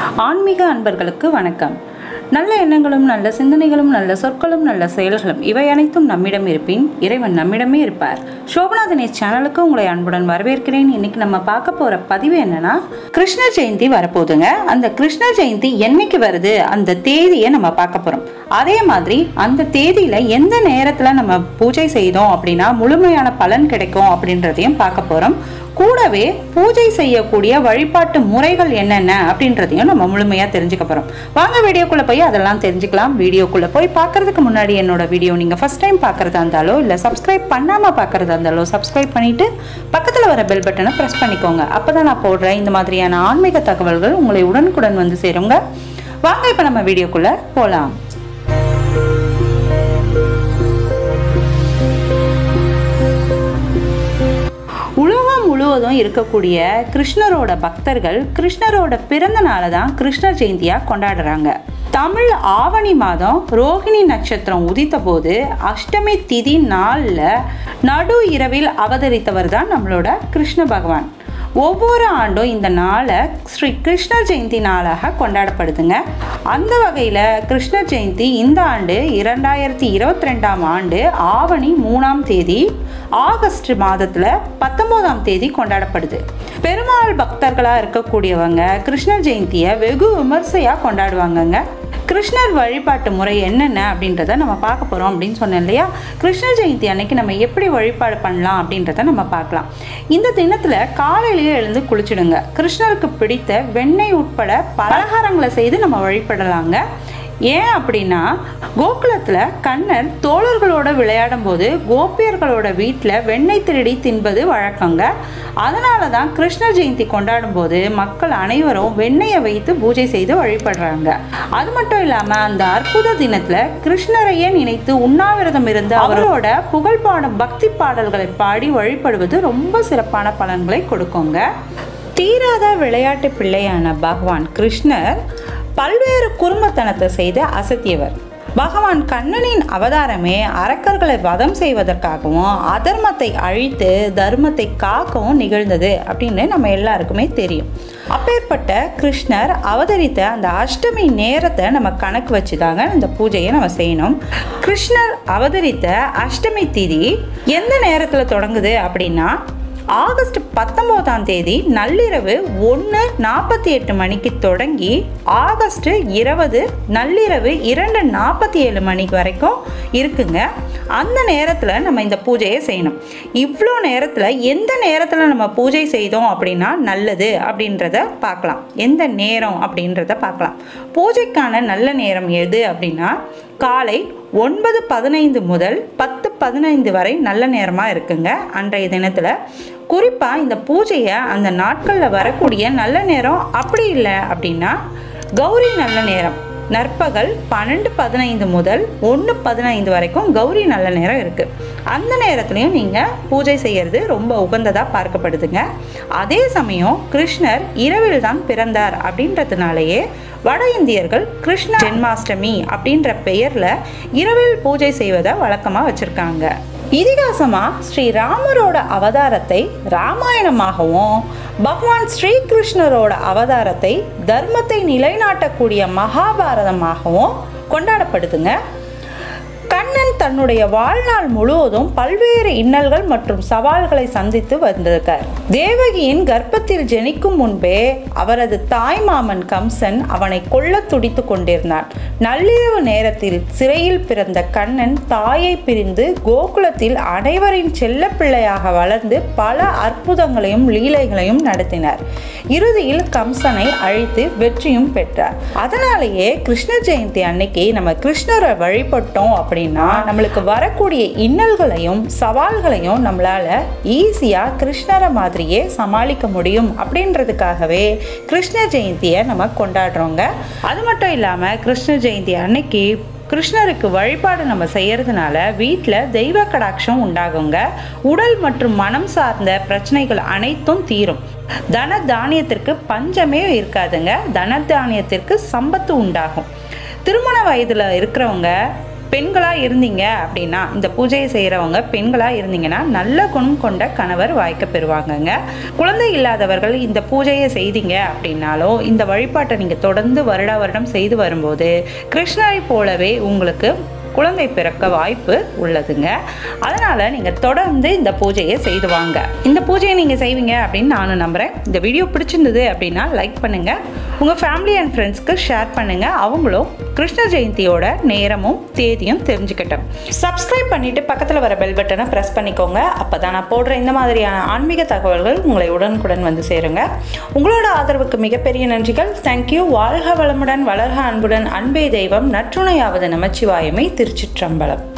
ஆன்மீக அன்பர்களுக்கு வணக்கம் நல்ல எண்ணங்களும் நல்ல சிந்தனைகளும் நல்ல சொற்களும் நல்ல செயல்களும் இவை அனைத்தும் நம்மிடம் இருப்பின் இறைவன் நம்மிடமே இருப்பார் சோபனா தினேஷ் சேனலுக்கு உங்களை அன்புடன் வரவேற்கிறேன் இன்னைக்கு நம்ம பார்க்க போற பதிவு என்னன்னா கிருஷ்ண ஜெயந்தி வரப்போகுதுங்க அந்த கிருஷ்ண ஜெயந்தி என்னைக்கு வருது அந்த தேதியை நம்ம பார்க்க போறோம் அதே மாதிரி அந்த தேதியில எந்த நேரத்துல நம்ம பூஜை செய்தோம் அப்படின்னா முழுமையான பலன் கிடைக்கும் அப்படின்றதையும் பார்க்க போறோம் கூடவே பூஜை செய்யக்கூடிய வழிபாட்டு முறைகள் என்னென்ன அப்படின்றதையும் நம்ம முழுமையாக தெரிஞ்சுக்க போகிறோம் வாங்க வீடியோக்குள்ளே போய் அதெல்லாம் தெரிஞ்சுக்கலாம் வீடியோக்குள்ளே போய் பார்க்கறதுக்கு முன்னாடி என்னோட வீடியோ நீங்கள் ஃபஸ்ட் டைம் பார்க்குறதா இருந்தாலோ இல்லை சப்ஸ்கிரைப் பண்ணாமல் பார்க்குறதா இருந்தாலோ சப்ஸ்கிரைப் பண்ணிவிட்டு பக்கத்தில் வர பெல் பட்டனை ப்ரெஸ் பண்ணிக்கோங்க அப்போ தான் நான் போடுற இந்த மாதிரியான ஆன்மீக தகவல்கள் உங்களை உடனுக்குடன் வந்து சேருங்க வாங்க இப்போ நம்ம வீடியோக்குள்ளே போகலாம் உலகம் முழுவதும் இருக்கக்கூடிய கிருஷ்ணரோட பக்தர்கள் கிருஷ்ணரோட பிறந்த நாளை தான் கிருஷ்ண ஜெயந்தியாக கொண்டாடுறாங்க தமிழ் ஆவணி மாதம் ரோகிணி நட்சத்திரம் உதித்த போது அஷ்டமி திதி நாளில் நடு இரவில் அவதரித்தவர் தான் நம்மளோட கிருஷ்ண பகவான் ஒவ்வொரு ஆண்டும் இந்த நாளை ஸ்ரீ கிருஷ்ண ஜெயந்தி நாளாக கொண்டாடப்படுதுங்க அந்த வகையில் கிருஷ்ண ஜெயந்தி இந்த ஆண்டு இரண்டாயிரத்தி இருபத்தி ரெண்டாம் ஆண்டு ஆவணி மூணாம் தேதி ஆகஸ்ட் மாதத்தில் பத்தொம்போதாம் தேதி கொண்டாடப்படுது பெருமாள் பக்தர்களாக இருக்கக்கூடியவங்க கிருஷ்ண ஜெயந்தியை வெகு விமர்சையாக கொண்டாடுவாங்கங்க கிருஷ்ணர் வழிபாட்டு முறை என்னென்ன அப்படின்றத நம்ம பார்க்க போகிறோம் அப்படின்னு சொன்னேன் இல்லையா கிருஷ்ண ஜெயந்தி அன்னைக்கு நம்ம எப்படி வழிபாடு பண்ணலாம் அப்படின்றத நம்ம பார்க்கலாம் இந்த தினத்தில் காலையிலேயே எழுந்து குளிச்சிடுங்க கிருஷ்ணருக்கு பிடித்த வெண்ணெய் உட்பட பலகாரங்களை செய்து நம்ம வழிபடலாங்க ஏன் அப்படின்னா கோகுலத்தில் கண்ணன் தோழர்களோட விளையாடும் போது கோபியர்களோட வீட்டில் வெண்ணெய் திருடி தின்பது வழக்கங்க அதனால தான் கிருஷ்ண ஜெயந்தி கொண்டாடும் போது மக்கள் அனைவரும் வெண்ணெயை வைத்து பூஜை செய்து வழிபடுறாங்க அது மட்டும் இல்லாமல் அந்த அற்புத தினத்தில் கிருஷ்ணரையே நினைத்து உண்ணாவிரதம் இருந்து அவரோட புகழ் பாடும் பக்தி பாடல்களை பாடி வழிபடுவது ரொம்ப சிறப்பான பலன்களை கொடுக்குங்க தீராத விளையாட்டு பிள்ளையான பகவான் கிருஷ்ணர் பல்வேறு குறும்பத்தனத்தை செய்து அசத்தியவர் பகவான் கண்ணனின் அவதாரமே அரக்கர்களை வதம் செய்வதற்காகவும் அதர்மத்தை அழித்து தர்மத்தை காக்கவும் நிகழ்ந்தது அப்படின்னு நம்ம எல்லாருக்குமே தெரியும் அப்பேற்பட்ட கிருஷ்ணர் அவதரித்த அந்த அஷ்டமி நேரத்தை நம்ம கணக்கு வச்சு தாங்க இந்த பூஜையை நம்ம செய்யணும் கிருஷ்ணர் அவதரித்த அஷ்டமி திதி எந்த நேரத்தில் தொடங்குது அப்படின்னா ஆகஸ்ட் பத்தொம்போதாம் தேதி நள்ளிரவு ஒன்று நாற்பத்தி எட்டு மணிக்கு தொடங்கி ஆகஸ்ட் இருபது நள்ளிரவு இரண்டு நாற்பத்தி ஏழு மணிக்கு வரைக்கும் இருக்குங்க அந்த நேரத்தில் நம்ம இந்த பூஜையை செய்யணும் இவ்வளோ நேரத்தில் எந்த நேரத்தில் நம்ம பூஜை செய்தோம் அப்படின்னா நல்லது அப்படின்றத பார்க்கலாம் எந்த நேரம் அப்படின்றத பார்க்கலாம் பூஜைக்கான நல்ல நேரம் எது அப்படின்னா காலை ஒன்பது பதினைந்து முதல் பத்து பதினைந்து வரை நல்ல நேரமாக இருக்குங்க அன்றைய தினத்தில் குறிப்பாக இந்த பூஜையை அந்த நாட்களில் வரக்கூடிய நல்ல நேரம் அப்படி இல்லை அப்படின்னா கௌரி நல்ல நேரம் நற்பகல் பன்னெண்டு பதினைந்து முதல் ஒன்று பதினைந்து வரைக்கும் கௌரி நல்ல நேரம் இருக்குது அந்த நேரத்துலையும் நீங்கள் பூஜை செய்கிறது ரொம்ப உகந்ததாக பார்க்கப்படுதுங்க அதே சமயம் கிருஷ்ணர் இரவில் தான் பிறந்தார் அப்படின்றதுனாலேயே வட இந்தியர்கள் கிருஷ்ண ஜென்மாஷ்டமி அப்படின்ற பெயரில் இரவில் பூஜை செய்வதை வழக்கமாக வச்சுருக்காங்க இதிகாசமாக ஸ்ரீ ராமரோட அவதாரத்தை ராமாயணமாகவும் பகவான் ஸ்ரீகிருஷ்ணரோட அவதாரத்தை தர்மத்தை நிலைநாட்டக்கூடிய மகாபாரதமாகவும் கொண்டாடப்படுதுங்க கண்ணன் தன்னுடைய வாழ்நாள் முழுவதும் பல்வேறு இன்னல்கள் மற்றும் சவால்களை சந்தித்து வந்திருக்கார் தேவகியின் கர்ப்பத்தில் ஜெனிக்கும் முன்பே அவரது தாய் மாமன் கம்சன் அவனை கொல்ல துடித்து கொண்டிருந்தான் நள்ளிரவு நேரத்தில் சிறையில் பிறந்த கண்ணன் தாயை பிரிந்து கோகுலத்தில் அனைவரின் செல்ல பிள்ளையாக வளர்ந்து பல அற்புதங்களையும் லீலைகளையும் நடத்தினார் இறுதியில் கம்சனை அழித்து வெற்றியும் பெற்றார் அதனாலேயே கிருஷ்ண ஜெயந்தி அன்னைக்கு நம்ம கிருஷ்ணரை வழிபட்டோம் அப்படின்னா நம்மளுக்கு வரக்கூடிய இன்னல்களையும் சவால்களையும் நம்மளால ஈஸியாக கிருஷ்ணரை மாதிரியே சமாளிக்க முடியும் அப்படின்றதுக்காகவே கிருஷ்ண ஜெயந்தியை நம்ம கொண்டாடுறோங்க அது மட்டும் இல்லாமல் கிருஷ்ண ஜெயந்தி அன்னைக்கு கிருஷ்ணருக்கு வழிபாடு நம்ம செய்யறதுனால வீட்டில் தெய்வ கடாட்சம் உண்டாகுங்க உடல் மற்றும் மனம் சார்ந்த பிரச்சனைகள் அனைத்தும் தீரும் தன தானியத்திற்கு பஞ்சமே இருக்காதுங்க தன தானியத்திற்கு சம்பத்து உண்டாகும் திருமண வயதில் இருக்கிறவங்க பெண்களாக இருந்தீங்க அப்படின்னா இந்த பூஜையை செய்கிறவங்க பெண்களாக இருந்தீங்கன்னா நல்ல குணம் கொண்ட கணவர் வாய்க்க பெறுவாங்கங்க குழந்தை இல்லாதவர்கள் இந்த பூஜையை செய்தீங்க அப்படின்னாலும் இந்த வழிபாட்டை நீங்கள் தொடர்ந்து வருடா வருடம் செய்து வரும்போது கிருஷ்ணரை போலவே உங்களுக்கு குழந்தை பிறக்க வாய்ப்பு உள்ளதுங்க அதனால் நீங்கள் தொடர்ந்து இந்த பூஜையை செய்து வாங்க இந்த பூஜையை நீங்கள் செய்வீங்க அப்படின்னு நானும் நம்புகிறேன் இந்த வீடியோ பிடிச்சிருந்தது அப்படின்னா லைக் பண்ணுங்கள் உங்கள் ஃபேமிலி அண்ட் ஃப்ரெண்ட்ஸ்க்கு ஷேர் பண்ணுங்கள் அவங்களும் கிருஷ்ண ஜெயந்தியோட நேரமும் தேதியும் தெரிஞ்சுக்கிட்டோம் சப்ஸ்கிரைப் பண்ணிவிட்டு பக்கத்தில் வர பெல் பட்டனை ப்ரெஸ் பண்ணிக்கோங்க அப்போ தான் நான் போடுற இந்த மாதிரியான ஆன்மீக தகவல்கள் உங்களை உடனுக்குடன் வந்து சேருங்க உங்களோட ஆதரவுக்கு மிகப்பெரிய நன்றிகள் தேங்க்யூ வாழ்க வளமுடன் வளர்க அன்புடன் அன்பே தெய்வம் நற்றுணையாவது நமச்சிவாயமை திருச்சிற்றம்பலம்